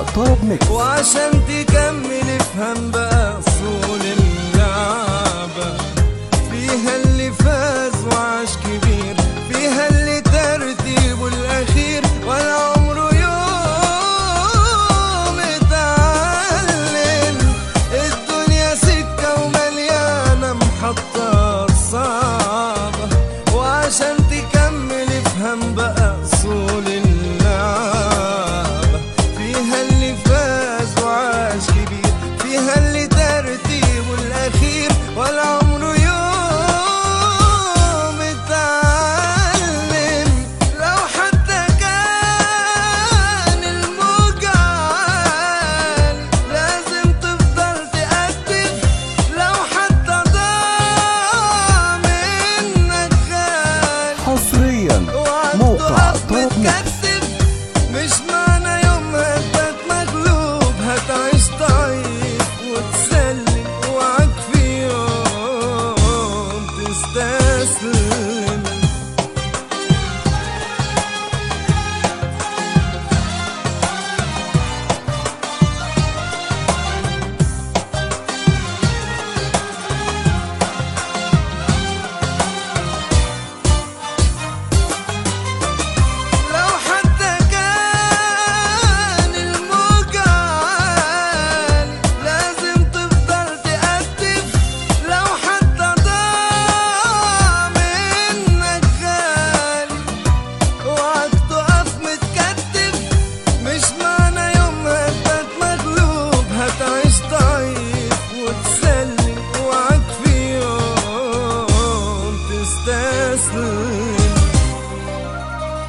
طرب ميكس وعشان تكمل افهم بقى اصول اللعبة فيها اللي فاز وعاش كبير فيها اللي ترتيبه الاخير ولا عمره يوم اتعلم الدنيا سكة ومليانة محطات صعبة وعشان تكمل افهم بقى اصول اللعبة فيها اللي فاز وعاش كبير فيها اللي ترتيبه الاخير ولا عمره يوم اتعلم لو حتى كان الموجة عالي لازم تفضل تقدم لو حتى ضاع منك غالي حصريا موقع طرب ميكس متكتف مش معنى يوم هتبقى مغلوب هتعيش ضعيف وتسلم اوعك في يوم تستسلم لو حتى كان الموجة عالي لازم تفضل تقدم لو حتى ضاع منك غالي اوعك تقف متكتف مش معنى يوم هتبقى مغلوب هتعيش ضعيف وتسلم اوعك في يوم تستسلم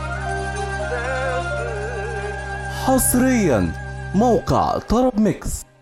حصريا موقع طرب ميكس